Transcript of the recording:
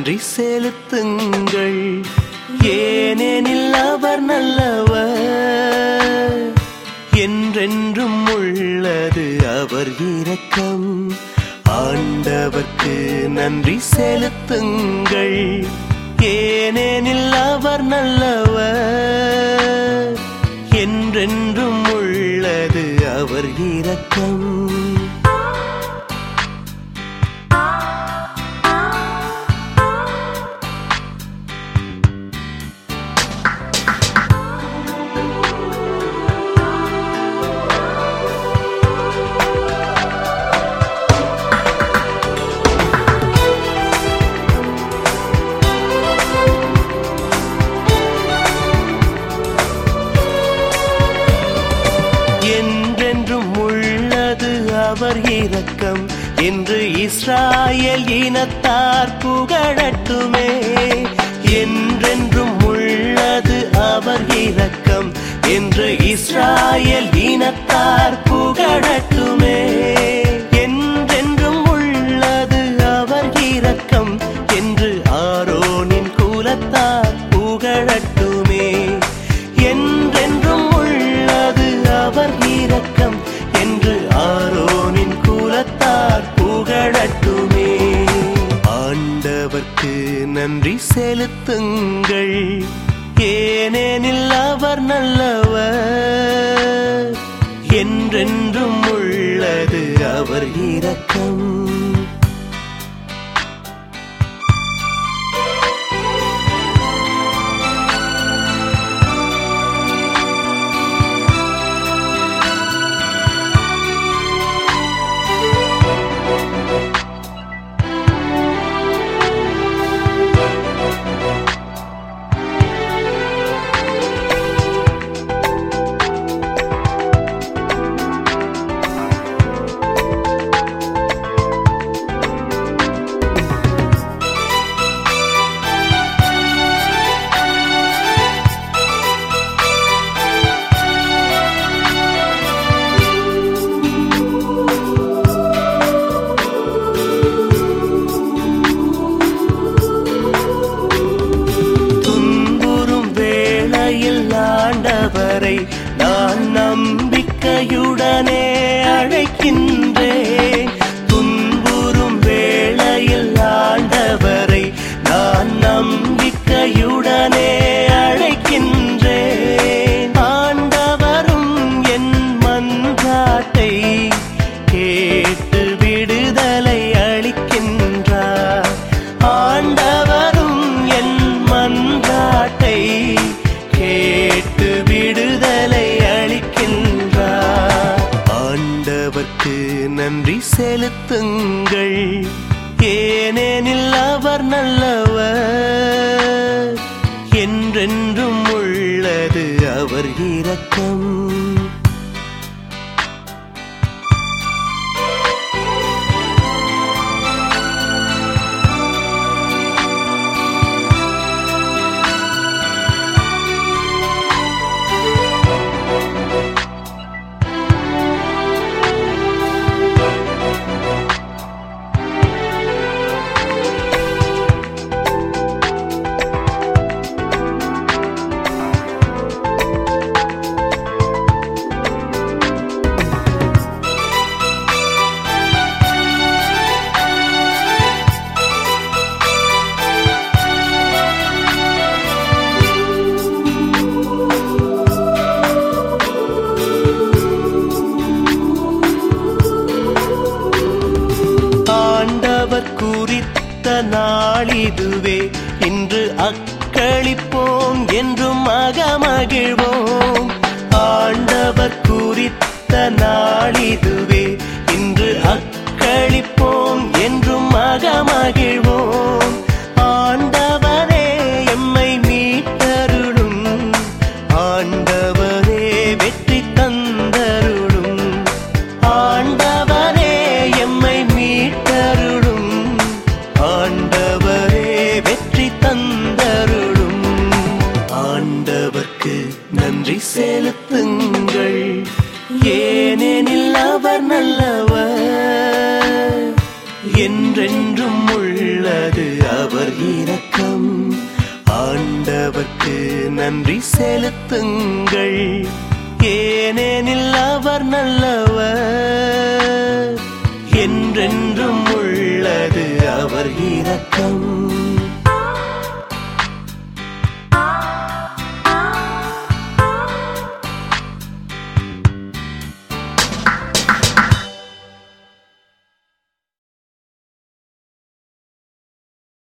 நன்றி செலுத்துங்கள் ஏனெனில் அவர் நல்லவர் என்றென்றும் உள்ளது அவர் இரக்கம் ஆண்டவர்க்கு நன்றி செலுத்துங்கள் ஏனெனில் அவர் நல்லவர் என்றென்றும் உள்ளது அவர் இரக்கம் என்றென்றும் உள்ளது அவர் இரக்கம் என்று இஸ்ராயல் இனத்தார் புகழட்டுமே என்றென்றும் உள்ளது அவர் இரக்கம் என்று இஸ்ராயல் இனத்தார் புகழட்டுமே என்றென்றும் உள்ளது அவர் இரக்கம் என்று ஆரோனின் குலத்தார் புகழட்டுமே என்றென்றும் உள்ளது அவர் இரக்கம் என்று ஆரோனின் குலத்தார் புகழட்டுமே ஆண்டவர்க்கு நன்றி செலுத்துங்கள் ஏனெனில் அவர் நல்லவர் என்றென்றும் உள்ளது அவர் இரக்கம் துன்புறும் வேளையில் ஆண்டவரை நான் நம்பிக்கையுடனே அழைக்கின்றேன் துன்புறும் வேளையில் ஆண்டவரை நான் நம்பிக்கையுடனே அழைக்கின்றேன் ஆண்டவரும் என் மன்றாட்டை கேட்டு விடுதலை அளிக்கின்றார் ஆண்டவரும் என் மன்றாட்டை கேட்டு விடுதலை அளிக்கின்றார் ஆண்டவர்க்கு நன்றி செலுத்துங்கள் ஏனெனில் அவர் நல்லவர் என்றென்றும் உள்ளது அவர் இரக்கம் ஆண்டவர் குறித்த நாளிதுவே இன்று அக்களிப்போம் என்றும் அகமகிழ்வோம் ஆண்டவர் குறித்த நாளிதுவே இன்று அக்களிப்போம் என்றும் அகமகிழ்வோம் ஆண்டவரே எம்மை மீட்டருளும் ஆண்டவரே வெற்றி தந்தருளும் ஆண்டவரே எம்மை மீட்டருளும் ஆண்டவரே வெற்றி தந்தருளும் ஆண்டவர்க்கு நன்றி செலுத்துங்கள் ஏனெனில் அவர் நல்லவர் என்றென்றும் உள்ளது அவர் இர ஆண்டவர்க்கு நன்றி செலுத்துங்கள் ஏனெனில் அவர் நல்லவர் என்றென்றும் உள்ளது அவர் இரக்கம்